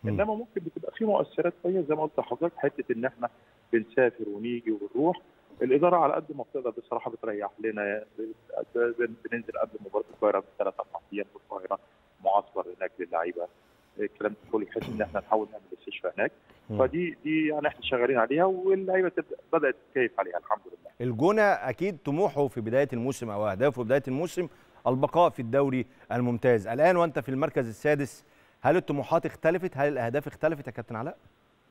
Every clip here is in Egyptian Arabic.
انما ممكن بتبقى في مؤثرات ثانيه زي ما قلت لحضرتك حته ان احنا بنسافر ونيجي ونروح الاداره على قد ما بتقدر بصراحه بتريح لنا بننزل قبل مباراه القاهره بثلاث اربع ايام في القاهره معسكر هناك للعيبه الكلام ده كله بحيث ان احنا نحاول نعمل استشفاء هناك فدي دي يعني احنا شغالين عليها واللعيبه بدات تتكيف عليها الحمد لله. الجونه اكيد طموحه في بدايه الموسم او اهدافه في بدايه الموسم البقاء في الدوري الممتاز، الان وانت في المركز السادس هل الطموحات اختلفت؟ هل الاهداف اختلفت يا كابتن علاء؟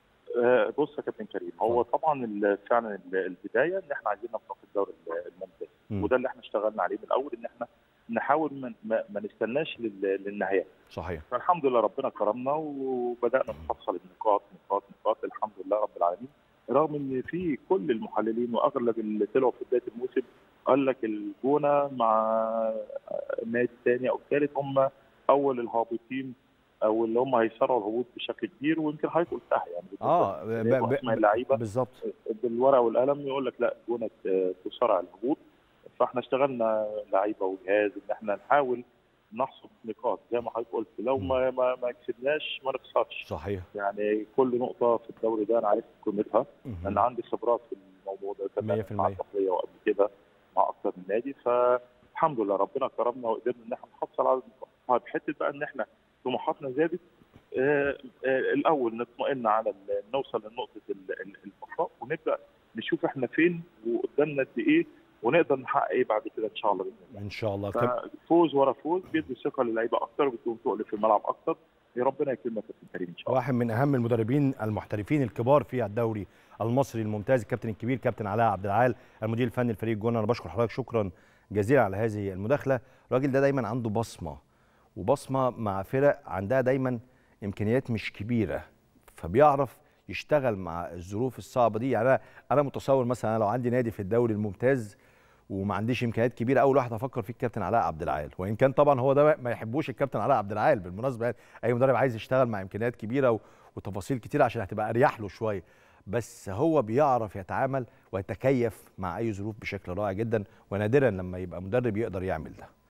آه بص يا كابتن كريم هو طبعا فعلا البدايه ان احنا عايزين نبقى في الدوري الممتاز م. وده اللي احنا اشتغلنا عليه من الاول ان احنا نحاول ما, ما نستناش للنهايات صحيح فالحمد لله ربنا كرمنا وبدانا نحصل النقاط نقاط نقاط الحمد لله رب العالمين رغم ان في كل المحللين واغلب اللي طلعوا في بدايه الموسم قال لك الجونه مع النادي الثاني او الثالث هم اول الهابطين او اللي هم هيسرعوا الهبوط بشكل كبير ويمكن حضرتك قلتها يعني اه اسماء اللعيبه بالظبط بالورقه والقلم يقول لك لا الجونه تسرع الهبوط فاحنا اشتغلنا لعيبه وجهاز ان احنا نحاول نحصد نقاط زي ما حضرتك قلت لو ما ما, ما كسبناش ما نخسرش صحيح يعني كل نقطه في الدوري ده انا عارف قيمتها انا عندي خبرات في الموضوع ده كمان مع التقليه وقبل كده مع اكثر من نادي فالحمد لله ربنا كرمنا وقدرنا ان احنا نحصل على النقاط حته بقى ان احنا طموحاتنا زادت آه آه الاول نطمئن على نوصل لنقطه البقاء ونبدا نشوف احنا فين وقدامنا قد ايه ونقدر نحقق ايه بعد كده ان شاء الله باذن الله. ان شاء الله فوز ورا فوز بيدي ثقه للعيبه اكتر وبتكون تقل في الملعب اكتر يا ربنا يكرمك يا كريم ان شاء الله. واحد من اهم المدربين المحترفين الكبار في الدوري المصري الممتاز الكابتن الكبير كابتن علاء عبد العال المدير الفني لفريق الجونه انا بشكر حضرتك شكرا جزيلا على هذه المداخله الراجل ده دايما عنده بصمه وبصمه مع فرق عندها دايما امكانيات مش كبيره فبيعرف يشتغل مع الظروف الصعبه دي يعني انا متصور مثلا لو عندي نادي في الدوري الممتاز وما عنديش امكانيات كبيره اول واحد افكر فيه الكابتن علاء عبد العال وان كان طبعا هو ده ما يحبوش الكابتن علاء عبد العال بالمناسبه يعني اي مدرب عايز يشتغل مع امكانيات كبيره وتفاصيل كتيره عشان هتبقى اريح له شويه بس هو بيعرف يتعامل ويتكيف مع اي ظروف بشكل رائع جدا ونادرا لما يبقى مدرب يقدر يعمل ده